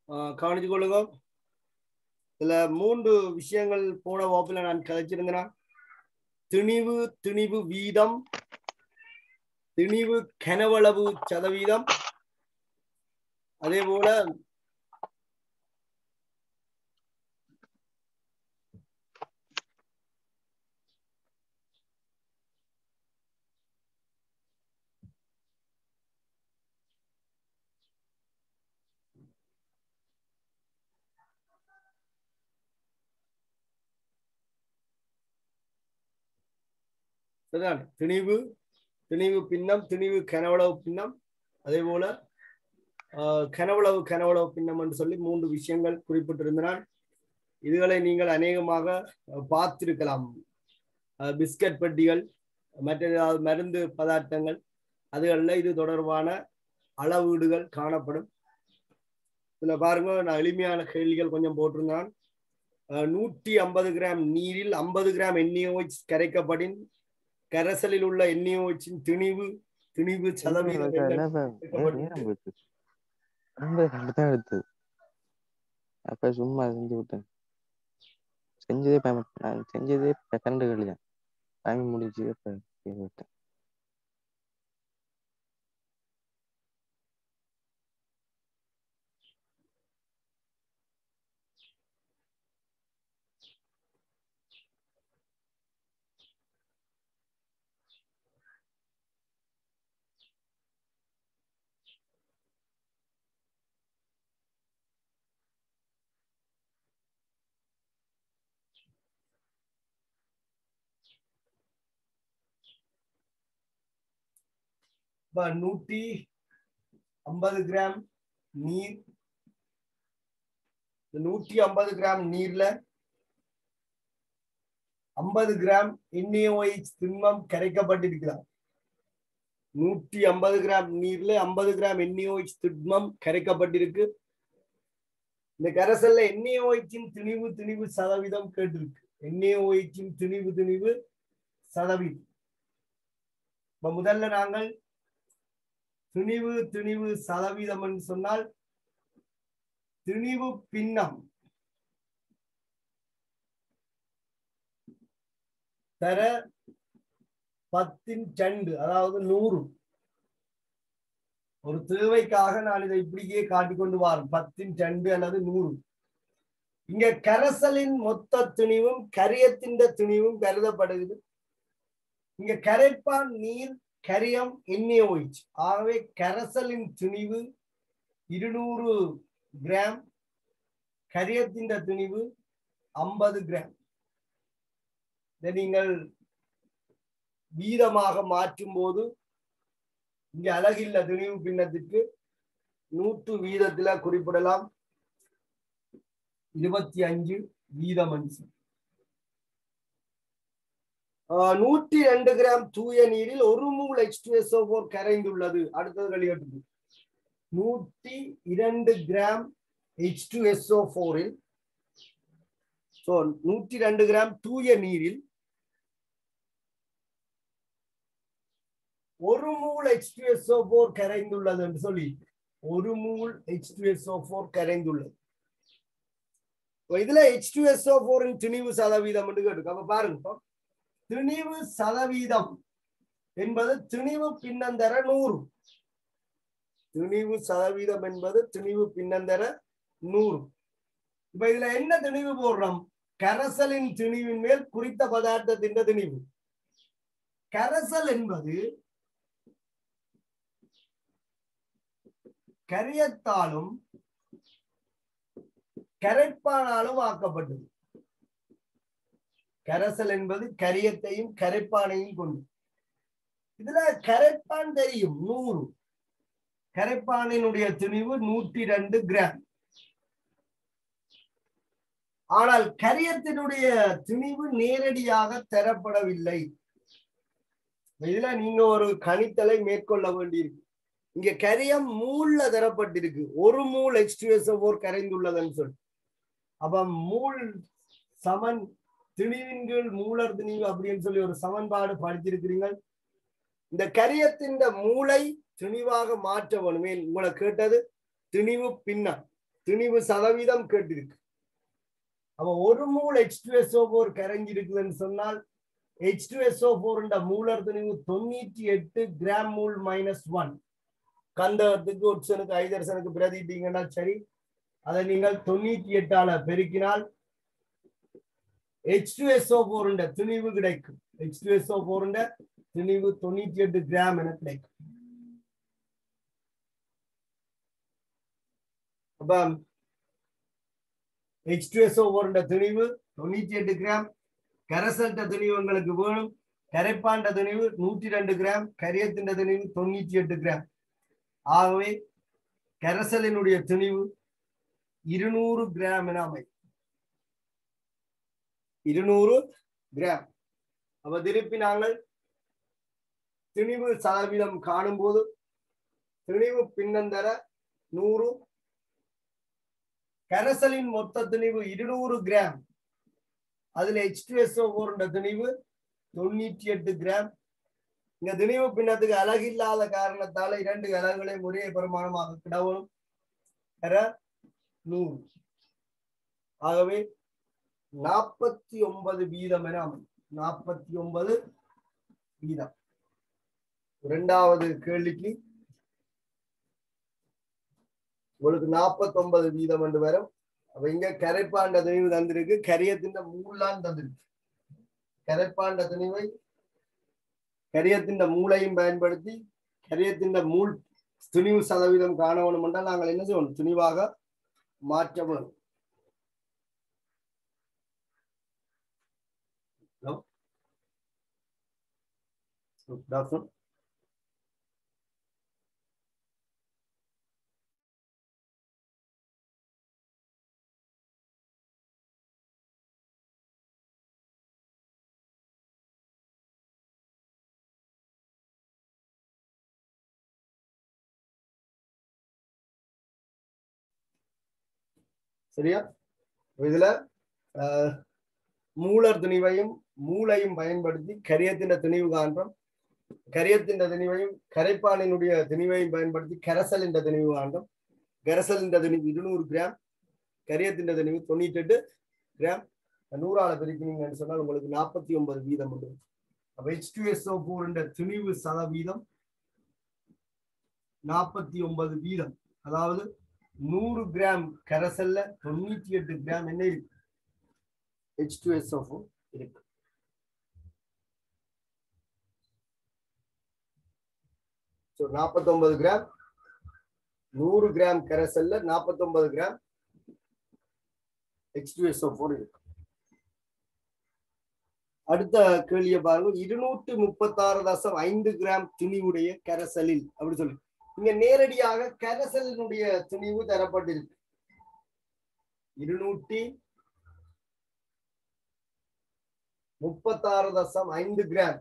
ஆஹ் கவனிச்சு கொள்ளுங்க இதுல மூன்று விஷயங்கள் போன வகுப்புல நான் கதைச்சிருந்தேன் திணிவு திணிவு வீதம் திணிவு கனவளவு சதவீதம் அதே போல சரிதான் திணிவு திணிவு பின்னம் திணிவு கனவளவு பின்னம் அதே போல ஆஹ், கனவளவு கனவளவு பின்னம் என்று சொல்லி மூன்று விஷயங்கள் குறிப்பிட்டிருந்தனால் இதுகளை நீங்கள் அநேகமாக அஹ், பார்த்திருக்கலாம் அஹ், பிஸ்கட் பெட்டிகள் மற்ற ஏதாவது மருந்து பதார்த்தங்கள் அதுகளில் இது தொடர்பான அளவீடுகள் காணப்படும் இதுல பாருங்க நான் எளிமையான கேள்விகள் கொஞ்சம் போட்டிருந்தான் அஹ், நூற்றி ஐம்பது கிராம் நீரில் ஐம்பது கிராம் எண்ணெயோச் கரைக்கப்படின் கரைசலில் உள்ள எண்ணெயோச்சின் திணிவு திணிவு சதவீதம் என்ன? நேரம் போச்சு ஐம்பது அப்படித்தான் எடுத்தது அப்ப சும்மா செஞ்சு விட்டேன் செஞ்சதே ப- நான் செஞ்சதே ப- பன்னெண்டு களி தான் டைம் முடிஞ்சு அப்ப செய்து விட்டேன் இப்ப நூற்றி ஐம்பது கிராம் நீர் இந்த நூற்றி ஐம்பது கிராம் நீர்ல ஐம்பது கிராம் எண்ணெயோயிச் திண்மம் கரைக்கப்பட்டிருக்கிறார் நூற்றி ஐம்பது கிராம் நீர்ல ஐம்பது கிராம் எண்ணெயோயிச் திண்மம் கரைக்கப்பட்டிருக்கு இந்த கரைசல்ல எண்ணெயோயிச்சின் திணிவு திணிவு சதவீதம் கேட்டிருக்கு எண்ணெயோயிச்சின் திணிவு திணிவு சதவீதம் இப்ப முதல்ல நாங்கள் திணிவு திணிவு சதவீதம் என்று சொன்னால் திணிவு பின்னம் தர பத்தின் டண்டு அதாவது நூறு ஒரு தேவைக்காக நான் இதை இப்படியே காட்டிக்கொண்டு வாரேன் பத்தின் டண்டு அல்லது நூறு இங்க கரைசலின் மொத்த திணிவும் கரியத்தின் திணிவும் கருதப்படுகிறது இங்க கரைப்பான் நீர் கரியம் எண்ணெயோயிச் ஆகவே கரைசலின் திணிவு இருநூறு கிராம் கரியத்தின் திணிவு ஐம்பது கிராம் இதை நீங்கள் வீதமாக மாற்றும் போது இங்க அழகில்ல திணிவு பின்னத்திற்கு நூற்று வீதத்துல குறிப்பிடலாம் இருபத்தி அஞ்சு வீதம் அஞ்சு நூற்றி ரெண்டு கிராம் தூய நீரில் ஒரு mole H two SO four கரைந்துள்ளது அடுத்தது வெளியிட்டு நூற்றி இரண்டு கிராம் எச் டூ எஸ்ஓ போரில் ஸோ நூற்றி ரெண்டு கிராம் தூய நீரில் ஒரு mole H two SO four கரைந்துள்ளது என்று சொல்லி ஒரு mole H two SO four கரைந்துள்ளது இப்ப இதுல எச் டூ எஸ்ஓ போரின் திணிவு சதவீதம் என்று கேட்டு அப்ப பாருங்க இப்போ திணிவு சதவீதம் என்பது திணிவு பின்னந்தர நூறு திணிவு சதவீதம் என்பது திணிவு பின்னந்தர நூறு இப்ப இதுல என்ன திணிவு போடுறோம் கரைசலின் திணிவின் மேல் குறித்த பதார்த்தத்தின் திணிவு கரைசல் என்பது கரியத்தாலும் கரைப்பானாலும் ஆக்கப்பட்டது கரைசல் என்பது கரியத்தையும் கரைப்பானையும் கொண்டு இதுல கரைப்பான் தெரியும் நூறு கரைப்பானினுடைய திணிவு நூற்றி ரெண்டு கிராம் ஆனால் கரியத்தினுடைய திணிவு நேரடியாக தரப்படவில்லை இதுல நீங்க ஒரு கணித்தலை மேற்கொள்ள வேண்டியிருக்கு இங்க கரியம் மூல்ல தரப்பட்டிருக்கு ஒரு மூல் எக்ஸ்டிஎஸ் போர் கரைந்துள்ளதுன்னு சொல்லி அப்ப மூல் சமன் திணிவின் கீழ் மூலர் திணிவு அப்படின்னு சொல்லி ஒரு சமன்பாடு படிச்சிருக்கிறீங்க இந்த கரியத்தின் மூளை திணிவாக மாற்ற வேணுமே உங்களை கேட்டது திணிவு பின்னம் திணிவு சதவீதம் கேட்டிருக்கு அப்ப ஒரு mole H two SO four கரைஞ்சி இருக்குதுன்னு சொன்னால் H two SO four molar திணிவு தொண்ணூற்றி எட்டு கிராம் மூல் மைனஸ் ஒன் கந்தகத்துக்கு ஒட்சனுக்கு ஐதர்சனுக்கு பிரதிட்டீங்கன்னா சரி அதை நீங்கள் தொண்ணூற்றி எட்டால பெருக்கினால் எச் டூ எஸ்ஓ போருண்ட திணிவு கிடைக்கும் எச் டூ எஸ்ஓ போருண்ட திணிவு தொண்ணூற்றி எட்டு கிராம் என கிடைக்கும் அப்ப எச் டூ எஸ்ஓ போருண்ட திணிவு தொண்ணூற்றி எட்டு கிராம் கரசல்ட திணிவு உங்களுக்கு வேணும் கரைப்பாண்ட திணிவு நூற்றி ரெண்டு கிராம் கரியத்தின் திணிவு தொண்ணூற்றி எட்டு கிராம் ஆகவே கரசலினுடைய திணிவு இருநூறு கிராம் என அமை இருநூறு கிராம் அப்ப திருப்பி நாங்கள் திணிவு சதவீதம் காணும் போது திணிவு பின்னந்தர நூறு கரசலின் மொத்த திணிவு இருநூறு கிராம் அதுல எச் டு எஸ் ஓர்ன்ற திணிவு தொண்ணூற்றி எட்டு கிராம் இந்த திணிவு பின்னத்துக்கு அழகில்லாத காரணத்தால இரண்டு அலகுகளையும் ஒரே பிரமாணமாக கிடவணும் கர நூறு ஆகவே நாற்பத்தி ஒன்பது வீதம் என அமையும் நாற்பத்தி ஒன்பது வீதம் இரண்டாவது கேள்விக்கு உங்களுக்கு நாற்பத்தி ஒன்பது வீதம் என்று வரும் அப்ப இங்க கரைப்பாண்ட திணிவு தந்திருக்கு கரியத்தின் மூலான் தந்திருக்கு கரைப்பாண்ட திணிவை கரியத்தின் மூளையும் பயன்படுத்தி கரியத்தின் மூல் துணிவு சதவீதம் காண வேணும் என்றால் நாங்கள் என்ன செய்யணும் துணிவாக மாற்ற வேணும் டாக்டர் சரியா இதுல ஆஹ், மூலர் திணிவையும் மூளையும் பயன்படுத்தி கரியத்தின் திணிவு காண்றோம் கரியத்தின் திணிவையும் கரைப்பானினுடைய திணிவையும் பயன்படுத்தி கரசல் என்ற திணிவு காண்றோம் கரசல் என்ற திணிவு இருநூறு கிராம் கரியத்தின் திணிவு தொண்ணூற்றி எட்டு கிராம் நூறால பிரிக்கிறீங்கன்னு சொன்னால் உங்களுக்கு நாற்பத்தி ஒன்பது வீதம் உண்டு அப்ப ஹெச் டூ எஸ்ஓ என்ற திணிவு சதவீதம் நாற்பத்தி ஒன்பது வீதம் அதாவது நூறு கிராம் கரசல்ல தொண்ணூத்தி எட்டு கிராம் என்ன இருக்கு ஹெச் டூ எஸ் இருக்கு ஸோ நாற்பத்தொன்பது கிராம் நூறு கிராம் கரசல்ல நாற்பத்தொன்பது கிராம் ஹெச் டூ எஸ் இருக்கு அடுத்த கேள்வியை பாருங்க இருநூற்றி முப்பத்தாறு தசம் ஐந்து கிராம் துணிவுடைய கரசலில் அப்படி சொல்லி இங்க நேரடியாக கரசலினுடைய துணிவு தரப்பட்டிருக்கு இருநூற்றி முப்பத்தாறு தசம் ஐந்து கிராம்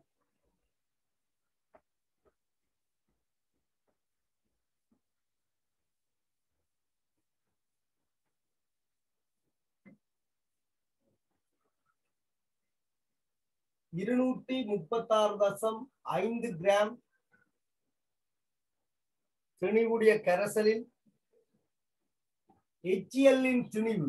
இருநூற்றி முப்பத்தாறு தசம் ஐந்து கிராம் திணிவுடைய கரசலில் எச்சிஎல்லின் திணிவு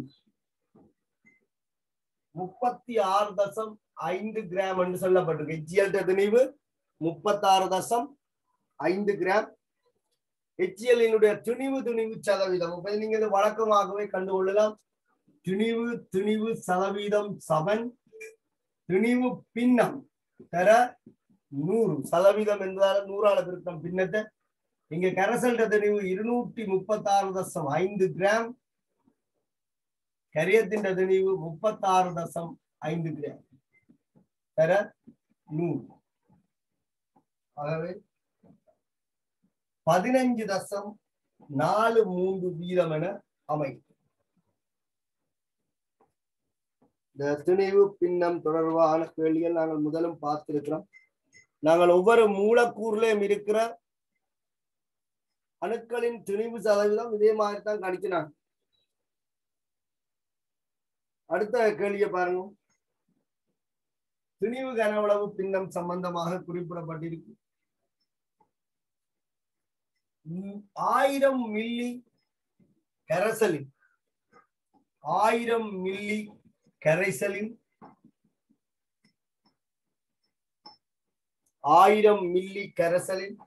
முப்பத்தி ஆறு தசம் ஐந்து கிராம் என்று சொல்லப்பட்டிருக்கு எச்சிஎல் திணிவு முப்பத்தாறு தசம் ஐந்து கிராம் எச்சிஎல்லினுடைய துணிவு துணிவு சதவீதம் இப்ப நீங்க இது வழக்கமாகவே கண்டுகொள்ளலாம் துணிவு துணிவு சதவீதம் சமன் துணிவு பின்னம் தர நூறு சதவீதம் என்றால நூறால பிரித்தம் பின்னத்தை இங்க கரசல்ட தெளிவு இருநூற்றி முப்பத்தாறு தசம் ஐந்து கிராம் கரியத்தின் தெளிவு முப்பத்தாறு தசம் ஐந்து கிராம் தர நூறு ஆகவே பதினஞ்சு தசம் நாலு மூன்று வீதம் என அமைக்கும் இந்த திணிவு பின்னம் தொடர்பான கேள்விகள் நாங்கள் முதலும் பார்த்திருக்கிறோம் நாங்கள் ஒவ்வொரு மூலக்கூறுலையும் இருக்கிற அணுக்களின் திணிவு சதவீதம் இதே மாதிரி தான் கணிக்கிறாங்க அடுத்த கேள்வியை பாருங்க திணிவு கனவளவு பின்னம் சம்பந்தமாக குறிப்பிடப்பட்டிருக்கு உம், ஆயிரம் மில்லி கரசலில் ஆயிரம் மில்லி கரைசலின் ஆயிரம் மில்லி கரைசலின்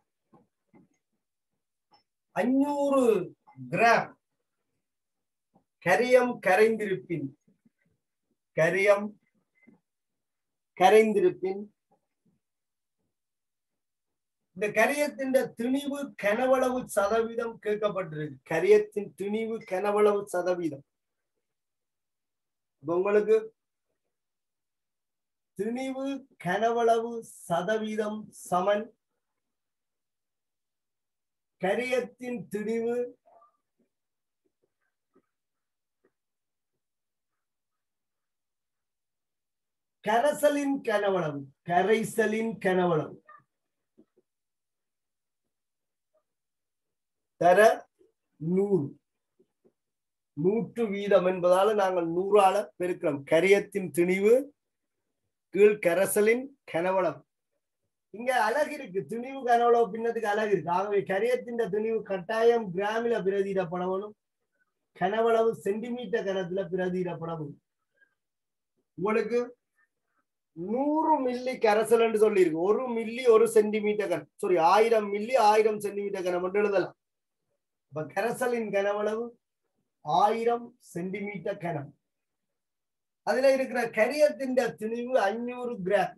அஞ்சூறு கிராம் கரியம் கரைந்திருப்பின் கரியம் கரைந்திருப்பின் இந்த கரியத்தின் திணிவு கனவளவு சதவீதம் கேட்கப்பட்டிருக்கு கரியத்தின் திணிவு கனவளவு சதவீதம் இப்ப உங்களுக்கு திணிவு கனவளவு சதவீதம் சமன் கரியத்தின் திணிவு கரைசலின் கனவளவு கரைசலின் கனவளவு தர நூறு நூற்று வீதம் என்பதால நாங்கள் நூறால பெருக்கிறோம் கரியத்தின் திணிவு கீழ் கரைசலின் கனவளம் இங்க அழகு இருக்கு திணிவு கனவளவு பின்னத்துக்கு அழகு இருக்கு ஆகவே கரியத்தின் திணிவு கட்டாயம் கிராமில பிரதியிடப்படணும் கனவளவு சென்டிமீட்டர் கனத்துல பிரதியிடப்படணும் உங்களுக்கு நூறு மில்லி கரைசல் என்று சொல்லியிருக்கு ஒரு மில்லி ஒரு சென்டிமீட்டர் கன சாரி ஆயிரம் மில்லி ஆயிரம் சென்டிமீட்டர் கனம் என்று எழுதலாம் இப்ப கரைசலின் கனவளவு ஆயிரம் சென்டிமீட்டர் கனம் அதுல இருக்கிற கரியத்தின் திணிவு அஞ்சூறு கிராம்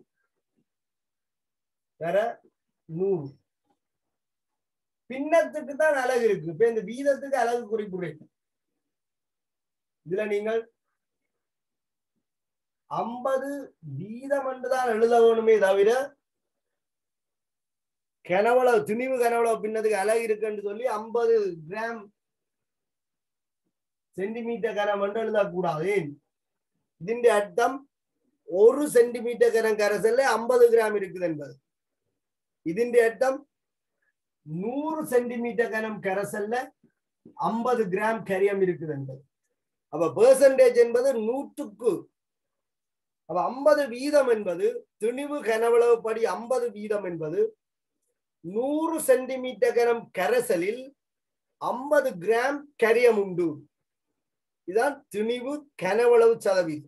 தர நூறு பின்னத்துக்கு தான் அழகு இருக்கு இப்ப இந்த வீதத்துக்கு அழகு குறிப்பிடுறீங்க இதுல நீங்கள் ஐம்பது வீதம் என்றுதான் எழுத வேணுமே தவிர கனவளவு திணிவு கனவளவு பின்னதுக்கு அழகு இருக்குன்னு சொல்லி ஐம்பது கிராம் சென்டிமீட்டர் கனம் என்று எழுதக்கூடாது ஏன் ഇതിന്റെ അർത്ഥം ഒരു സെന്റിമീറ്റർ കനം കരസല് അമ്പത് ഗ്രാം இருக்குது என்பது ഇതിന്റെ അർത്ഥം നൂറ് സെന്റിമീറ്റർ കനം கரசல்ல ஐம்பது கிராம் கரியம் இருக்குது என்பது அப்ப பெர்சன்டேஜ் என்பது நூற்றுக்கு அப்ப ஐம்பது வீதம் என்பது திணிவு கனவளவு படி ஐம்பது வீதம் என்பது நூறு சென்டிமீட்டர் கனம் கரைசலில் ஐம்பது கிராம் கரியம் உண்டு இதான் திணிவு கனவளவு சதவீதம்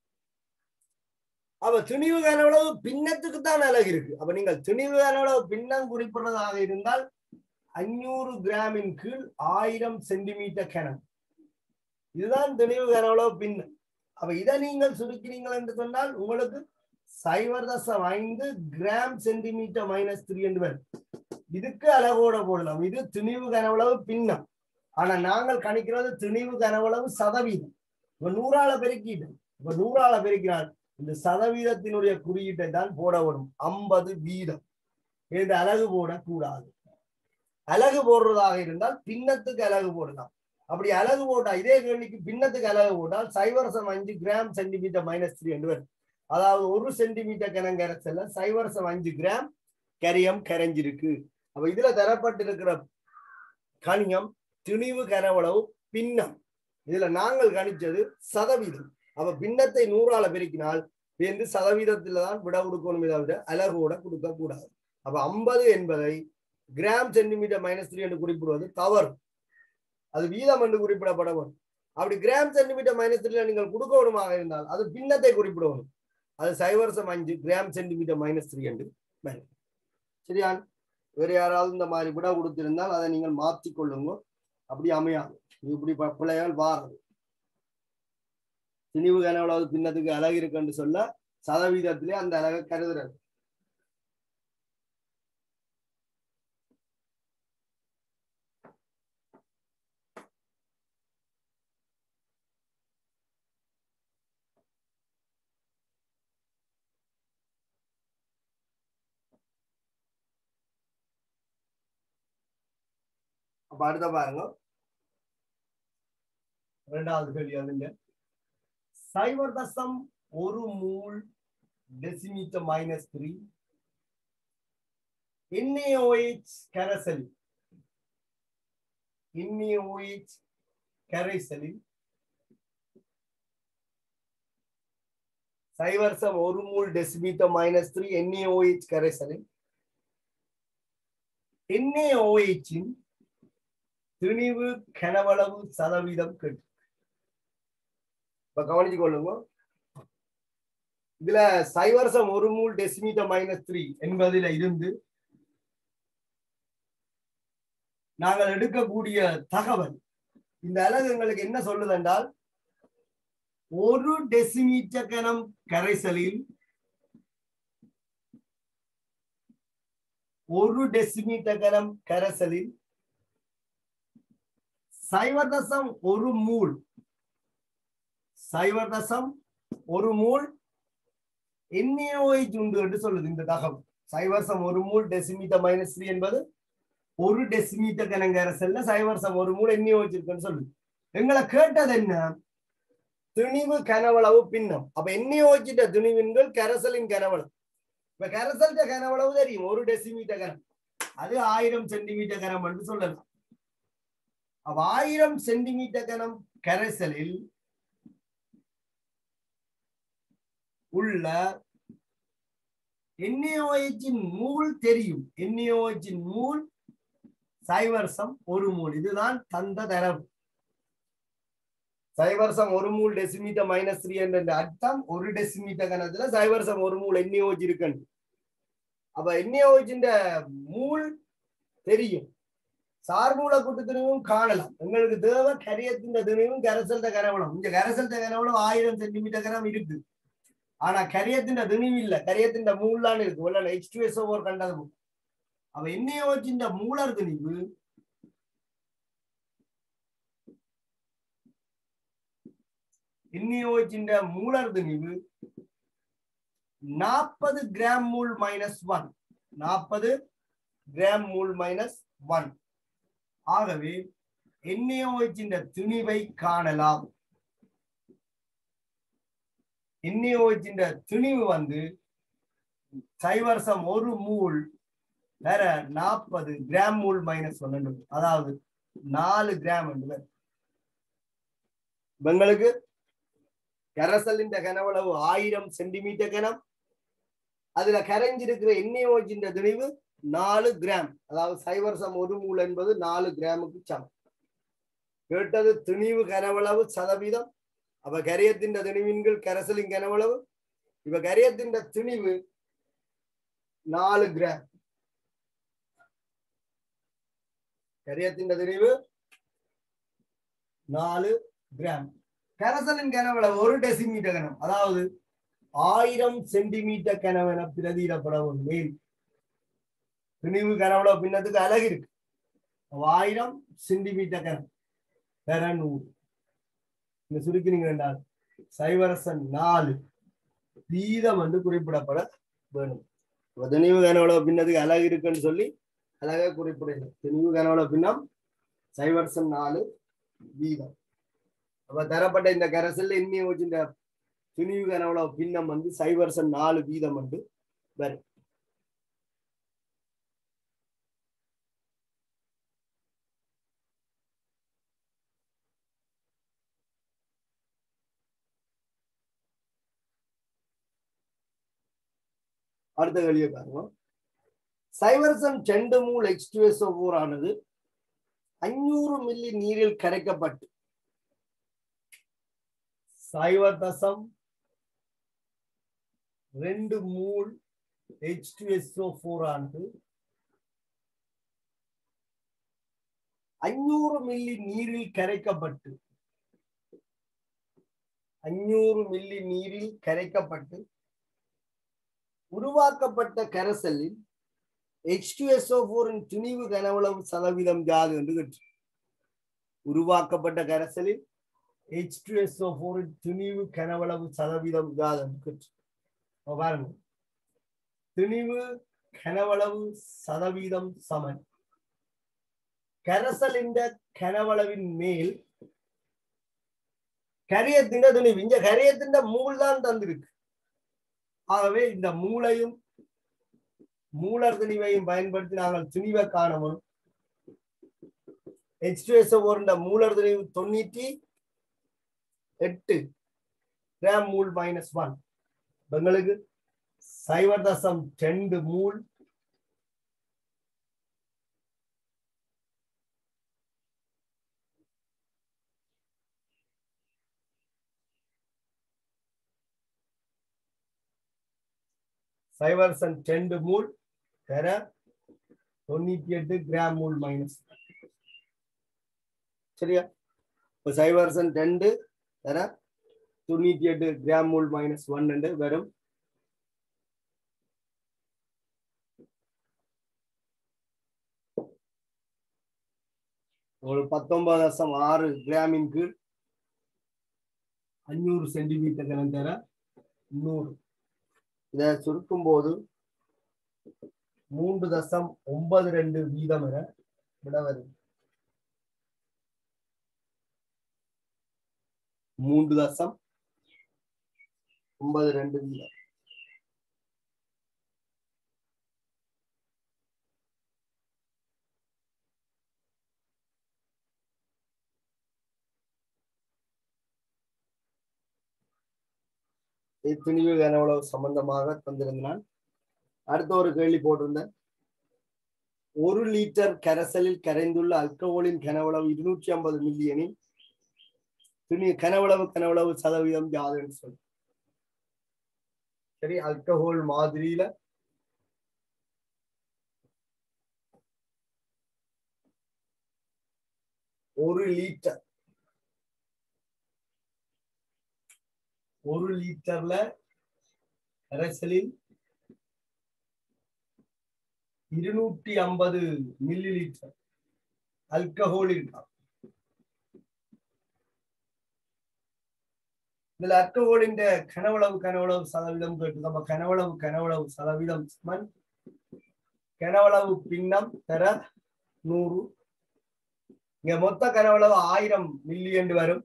அப்ப திணிவு கனவளவு பின்னத்துக்கு தான் அழகு இருக்கு அப்ப நீங்கள் திணிவு கனவளவு பின்னம் குறிப்பிடுறதாக இருந்தால் அஞ்சூறு கிராமின் கீழ் ஆயிரம் சென்டிமீட்டர் கனம் இதுதான் திணிவு கனவளவு பின்னம் அப்ப இதை நீங்கள் சுருக்கிறீங்கள் என்று சொன்னால் உங்களுக்கு சைவர் தசம் ஐந்து கிராம் சென்டிமீட்டர் மைனஸ் த்ரீ என்று வரும் இதுக்கு அழகோட போடலாம் இது திணிவு கனவளவு பின்னம் ஆனா நாங்கள் கணிக்கிறது திணிவு கனவளவு சதவீதம் இப்ப நூறால பெருக்கிட்டோம் இப்ப நூறால பெருக்கினால் இந்த சதவீதத்தினுடைய குறியீட்டை தான் போட வரும் ஐம்பது வீதம் இது அழகு போடக்கூடாது அழகு போடுறதாக இருந்தால் பின்னத்துக்கு அழகு போடலாம் அப்படி அழகு போட்டா இதே கேள்விக்கு பின்னத்துக்கு அழகு போட்டால் சைவரசம் அஞ்சு கிராம் சென்டிமீட்டர் மைனஸ் த்ரீ என்று வரும் அதாவது ஒரு சென்டிமீட்டர் கனங்கரைச்சல்ல சைவரசம் அஞ்சு கிராம் கரியம் கரைஞ்சிருக்கு அப்ப இதுல தரப்பட்டிருக்கிற கணியம் திணிவு கனவளவு பின்னம் இதுல நாங்கள் கணிச்சது சதவீதம் அப்ப பின்னத்தை நூறால பெருக்கினால் வந்து சதவீதத்துல தான் விட கொடுக்கணுமே தவிர அலகோட கொடுக்க கூடாது அப்ப ஐம்பது என்பதை கிராம் சென்டிமீட்டர் மைனஸ் த்ரீ என்று குறிப்பிடுவது தவறு அது வீதம் என்று குறிப்பிடப்பட வேண்டும் அப்படி கிராம் சென்டிமீட்டர் மைனஸ் த்ரீல நீங்கள் கொடுக்க வேணுமாக இருந்தால் அது பின்னத்தை குறிப்பிடணும் அது சைவரசம் அஞ்சு கிராம் சென்டிமீட்டர் மைனஸ் த்ரீ என்று சரியா வேற யாராவது இந்த மாதிரி விட கொடுத்திருந்தால் அதை நீங்கள் மாற்றி கொள்ளுங்க அப்படி அமையாது இப்படி பிள்ளைகள் வாரது திணிவு கனவளவு பின்னத்துக்கு அழகு இருக்குன்னு சொல்ல சதவீதத்திலே அந்த அழகை கருதுறது அப்ப அடுத்த பாருங்க ரெண்டாவது கேள்வி அதுங்க சைவர் தசம் ஒரு mole decimetre minus three NAOH கரைசல் என்ஏஓஹெச் கரைசலில் சைவர்சம் ஒரு mole decimetre minus three NAOH கரைசலில் என்ஏஓஹெச்சின் திணிவு கனவளவு சதவீதம் கேட்டு இப்ப கவனிச்சு கொள்ளுங்க இதுல சைவரசம் ஒரு மூல் டெசிமீட்டர் மைனஸ் த்ரீ என்பதில இருந்து நாங்கள் எடுக்கக்கூடிய தகவல் இந்த அலகு எங்களுக்கு என்ன சொல்லுது என்றால் ஒரு டெசிமீட்டர் கணம் கரைசலில் ஒரு டெசிமீட்டர் கணம் கரைசலில் சைவதசம் ஒரு மூல் சைவதசம் ஒரு மூல் என்ஏஓஹெச் உண்டு என்று சொல்லுது இந்த தகவல் சைவர்சம் ஒரு மூல் டெசிமீட்டர் மைனஸ் த்ரீ என்பது ஒரு டெசிமீட்டர் கணங்கரசல்ல சைவர்சம் ஒரு மூல் என்ஏஓஹெச் இருக்குன்னு சொல்லுது எங்களை கேட்டது என்ன திணிவு கனவளவு பின்னம் அப்ப என்ஏஓஹெச்சிட்ட திணிவின்கள் கரசலின் கனவளவு இப்ப கரசல்ட கனவளவு தெரியும் ஒரு டெசிமீட்டர் கனம் அது ஆயிரம் சென்டிமீட்டர் கனம் என்று சொல்லலாம் அப்ப ஆயிரம் சென்டிமீட்டர் கனம் கரைசலில் உள்ள என்ஏஓஹெச்சின் மூல் தெரியும் என்ஏஓஹெச்சின் மூல் சைவர்சம் ஒரு மூல் இதுதான் தந்த தரவு சைவர்சம் ஒரு மூல் டெசிமீட்டர் மைனஸ் த்ரீ என்ற அர்த்தம் ஒரு டெசிமீட்டர் கணத்துல சைவர்சம் ஒரு மூல் என்ஏஓஹெச் இருக்குன்னு அப்ப என்ஏஓஹெச்சின் மூல் தெரியும் சார்பூல கூட்டு திணிவும் காணலாம் எங்களுக்கு தேவை கரியத்தின் திணிவும் கரசல்த கரவளம் இங்க கரசல்த கரவளம் ஆயிரம் சென்டிமீட்டர் கரம் இருக்கு ஆனா கரியத்தின் திணிவு இல்ல கரியத்தின் மூலான்னு இருக்கு உள்ள ஹெச் டூ எஸ் ஓவர் கண்டது அவ என்னையோச்சின் மூலர் திணிவு என்னையோச்சின் மூலர் திணிவு நாற்பது கிராம் மூல் மைனஸ் ஒன் நாற்பது கிராம் மூல் மைனஸ் ஒன் ஆகவே என்ஏஓச்சின் திணிவை காணலாம் என்ஏஓச்சின் திணிவு வந்து சைவர்சம் ஒரு மூல் வேற நாற்பது கிராம் மூல் மைனஸ் ஒன்னு அதாவது நாலு கிராம் என்று எங்களுக்கு கரசலின் கனவளவு ஆயிரம் சென்டிமீட்டர் கனம் அதுல கரைஞ்சிருக்கிற எண்ணெயோஜின் திணிவு நாலு கிராம் அதாவது சைவர்சம் ஒரு மூல் என்பது நாலு கிராமுக்கு சமம் கேட்டது திணிவு கனவளவு சதவீதம் அப்ப கரியத்தின் திணிவின்கள் கரசலின் கனவளவு இப்ப கரியத்தின் திணிவு நாலு கிராம் கரியத்தின் திணிவு நாலு கிராம் கரசலின் கனவளவு ஒரு டெசிமீட்டர் கனம் அதாவது ஆயிரம் சென்டிமீட்டர் கனவென பிரதியிடப்பட ஒரு மேல் திணிவு கனவளவு பின்னத்துக்கு அழகு இருக்கு ஆயிரம் சென்டிமீட்டர் கனம் வேற நூறு இந்த சுருக்கினீங்க என்றால் சைவரசன் நாலு வீதம் வந்து குறிப்பிடப்பட வேணும் திணிவு கனவளவு பின்னத்துக்கு அழகு இருக்குன்னு சொல்லி அழகா குறிப்பிடணும் திணிவு கனவளவு பின்னம் சைவரசன் நாலு வீதம் அப்ப தரப்பட்ட இந்த கரசல்ல இன்னும் வச்சிருந்த துணிவு கனவளவு பின்னம் வந்து சைவர்சன் நாலு வீதம் வந்து வரும் அடுத்த கேள்வியை பாருங்க சைவர்சன் செண்டு மூல் எக்ஸ்டுஎஸ்ஓ போர் ஆனது அஞ்சூறு மில்லி நீரில் கரைக்கப்பட்டு சைவர் தசம் ரெண்டு mole H two SO four ஆனது அஞ்சூறு மில்லி நீரில் கரைக்கப்பட்டு அஞ்சூறு மில்லி நீரில் கரைக்கப்பட்டு உருவாக்கப்பட்ட கரைசலில் எச் டு எஸ்ஓ போரின் துணிவு கனவளவு சதவீதம் யாது என்று கேட்டு உருவாக்கப்பட்ட கரைசலில் எச் டு எஸ்ஓ போரின் துணிவு கனவளவு சதவீதம் யாது என்று கேட்டு பாருங்க துணிவு கனவளவு சதவீதம் சமன் கரைசலின் கனவளவின் மேல் கரியத்தின் துணிவு இங்க கரியத்தின் மூல் தான் தந்திருக்கு ஆகவே இந்த மூளையும் மூலர் துணிவையும் பயன்படுத்தி நாங்கள் துணிவை காணவும் எச் ஒரு மூலர் துணிவு தொண்ணூற்றி எட்டு கிராம் மூல் மைனஸ் ஒன் எங்களுக்கு சைவர் தசம் ரெண்டு மூல் சைவர்சன் ரெண்டு மூல் தர தொண்ணூத்தி எட்டு கிராம் மூல் மைனஸ் சரியா இப்போ சைவர்சன் ரெண்டு தர தொண்ணூத்தி எட்டு கிராம் மூல் மைனஸ் ஒன் என்று வரும் ஒரு பத்தொன்பது தசம் ஆறு கிராமின் கீழ் அஞ்சூறு சென்டிமீட்டர் கனம் தர நூறு இதை சுருக்கும் போது மூன்று தசம் ஒன்பது ரெண்டு வீதம் என விட வருது மூன்று தசம் ஒன்பது ரெண்டு வீதம் துணிவு கனவுளவு சம்பந்தமாக தந்திருந்தான் அடுத்த ஒரு கேள்வி போட்டிருந்தேன் ஒரு லிட்டர் கரைசலில் கரைந்துள்ள அல்கஹோலின் கனவளவு இருநூற்றி ஐம்பது மில்லியனில் துணி கனவளவு கனவளவு சதவீதம் யாதுன்னு சொல்லு சரி அல்கஹோல் மாதிரியில ஒரு லிட்டர் ஒரு லிட்டர்ல கரைசலில் இருநூற்றி ஐம்பது மில்லி லிட்டர் அல்கஹோல் இருக்கா இதுல அல்கஹோலின் கனவளவு கனவளவு சதவீதம் கேட்டு நம்ம கனவளவு கனவளவு சதவீதம் சமன் கனவளவு பின்னம் தர நூறு இங்க மொத்த கனவளவு ஆயிரம் மில்லி என்று வரும்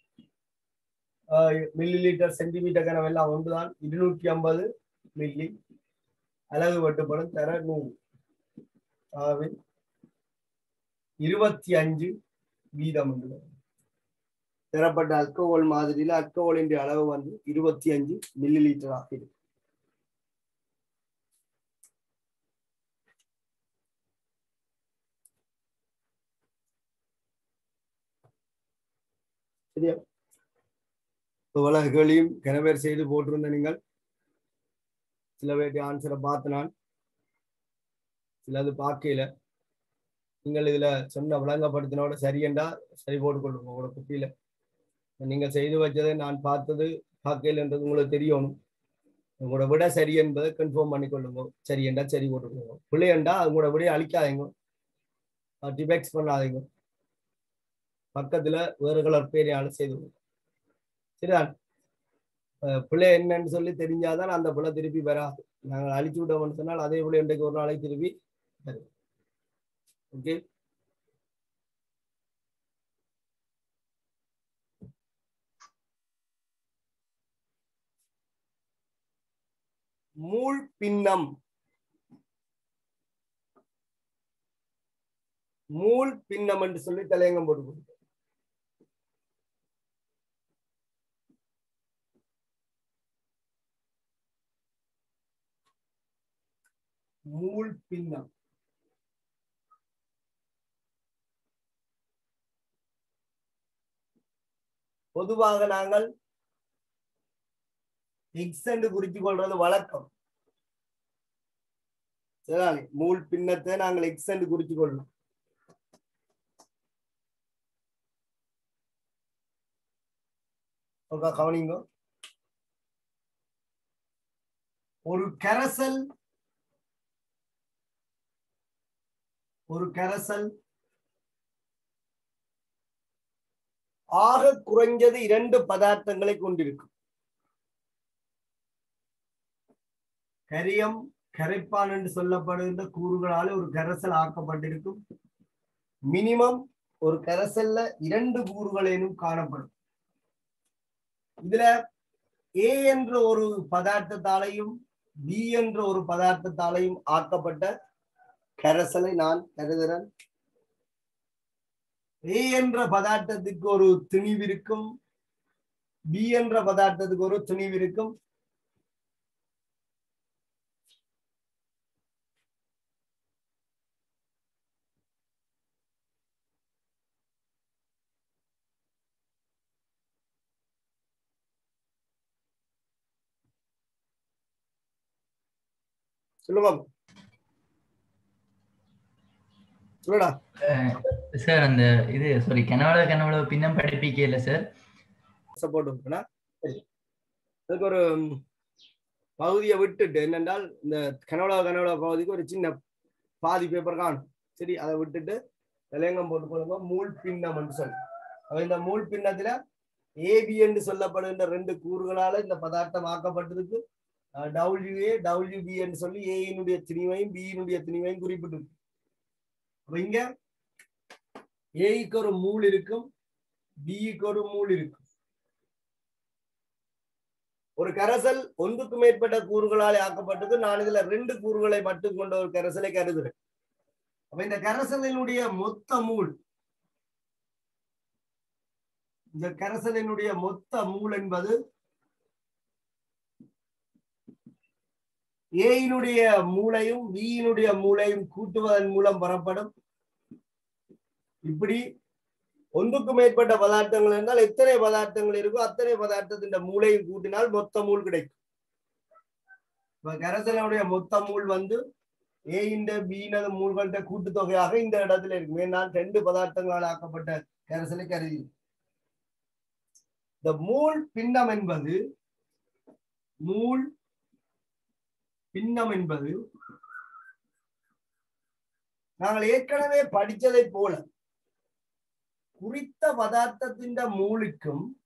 மில்லி லிட்டர் சென்டிமீட்டர் கனவெல்லாம் ஒன்றுதான் இருநூற்றி ஐம்பது மில்லி அலகு வெட்டுப்படும் தர நூறு ஆகவே இருபத்தி அஞ்சு வீதம் என்று வரும் பெறப்பட்ட அல்கோஹோல் மாதிரியில அல்கோஹோலின் அளவு வந்து இருபத்தி அஞ்சு மில்லி லிட்டர் ஆக இருக்கு சரியா இவ்வளவு கேள்வியும் கனவேர் செய்து போட்டிருந்த நீங்கள் சில பேருடைய ஆன்சரை பார்த்து நான் சிலது பார்க்கல நீங்கள் இதுல சொன்ன விளங்கப்படுத்தினோட சரியண்டா சரி போட்டுக்கொள்ளுங்க உங்களோட குப்பியில நீங்க செய்து வச்சதை நான் பார்த்தது பார்க்கலன்றது உங்களுக்கு தெரியணும் உங்களோட விட சரி என்பதை கன்ஃபார்ம் பண்ணிக்கொள்ளுங்க சரியண்டா சரி போட்டுக்கோங்க பிள்ளையண்டா உங்களோட விடையை அழிக்காதீங்க டிபெக்ஸ் பண்ணாதீங்க பக்கத்துல வேறு கலர் பேரையால செய்து சரிதான் பிள்ளை என்னன்னு சொல்லி தெரிஞ்சாதான் அந்த பிள்ளை திருப்பி வராது நாங்கள் அழிச்சு விட்டோம்னு சொன்னால் அதே பிள்ளை இன்றைக்கு ஒரு நாளைக்கு திருப்பி வரும் ஓகே மூள் பின்னம் மூள் பின்னம் என்று சொல்லி தலையங்கம் போட்டு கொடுத்தோம் மூள் பின்னம் பொதுவாக நாங்கள் எக்ஸ் என்று குறித்து கொள்றது வழக்கம் சரிதானே மூல் பின்னத்தை நாங்கள் எக்ஸ் என்று குறித்து கொள்ளணும் கவனிங்க ஒரு கரசல் ஒரு கரசல் ஆக குறைஞ்சது இரண்டு பதார்த்தங்களை கொண்டிருக்கும் கரியம் கரைப்பான் என்று சொல்லப்படுகின்ற கூறுகளால் ஒரு கரைசல் ஆக்கப்பட்டிருக்கும் மினிமம் ஒரு கரைசல்ல இரண்டு கூறுகளேனும் காணப்படும் இதுல ஏ என்ற ஒரு பதார்த்தத்தாலையும் பி என்ற ஒரு பதார்த்தத்தாலையும் ஆக்கப்பட்ட கரைசலை நான் கருதுகிறேன் ஏ என்ற பதார்த்தத்துக்கு ஒரு துணிவு இருக்கும் பி என்ற பதார்த்தத்துக்கு ஒரு துணிவு இருக்கும் சொல்லுங்க சொல்லுடா சார் அந்த இது சாரி கனவளவு கனவளவு பின்னம் படிப்பிக்க இல்ல சார் சப்போர்ட் இருக்குன்னா சரி அதுக்கு ஒரு ம், பகுதியை விட்டுட்டு என்னென்றால் இந்த கனவளா கனவளா பகுதிக்கு ஒரு சின்ன பாதி பேப்பர் காணும் சரி அதை விட்டுட்டு விலையங்கம் போட்டு போடுங்க மூல் பின்னம் என்று சொல்லி அப்ப இந்த மூல் பின்னத்துல ஏபி என்று சொல்லப்படுகின்ற ரெண்டு கூறுகளால இந்த பதார்த்தம் ஆக்கப்பட்டிருக்கு டபிள்யூஏ டபிள்யூபி என்று சொல்லி ஏயினுடைய திணிவையும் பியினுடைய திணிவையும் குறிப்பிட்டிருக்கு அப்ப இங்க ஏக்கு ஒரு மூல் இருக்கும் பிக்கு ஒரு மூல் இருக்கும் ஒரு கரைசல் ஒன்றுக்கு மேற்பட்ட கூறுகளால் ஆக்கப்பட்டது நான் இதுல ரெண்டு கூறுகளை மட்டும் கொண்ட ஒரு கரைசலை கருதுறேன் அப்ப இந்த கரைசலினுடைய மொத்த மூல் இந்த கரைசலினுடைய மொத்த மூல் என்பது ஏயினுடைய மூளையும் பியினுடைய மூளையும் கூட்டுவதன் மூலம் பெறப்படும் இப்படி ஒன்றுக்கு மேற்பட்ட பதார்த்தங்கள் இருந்தால் எத்தனை பதார்த்தங்கள் இருக்கோ அத்தனை பதார்த்தத்தின் மூளையும் கூட்டினால் மொத்த மூல் கிடைக்கும் இப்ப கரைசலுடைய மொத்த மூல் வந்து ஏ இந்த பீனது மூல்கள்ட கூட்டுத்தொகையாக இந்த இடத்துல இருக்கு நான் ரெண்டு பதார்த்தங்களால் ஆக்கப்பட்ட கரைசலை கருதி இந்த மூல் பின்னம் என்பது மூல் பின்னம் என்பது நாங்கள் ஏற்கனவே படித்ததை போல குறித்த பதார்த்தத்தின் மூலுக்கும்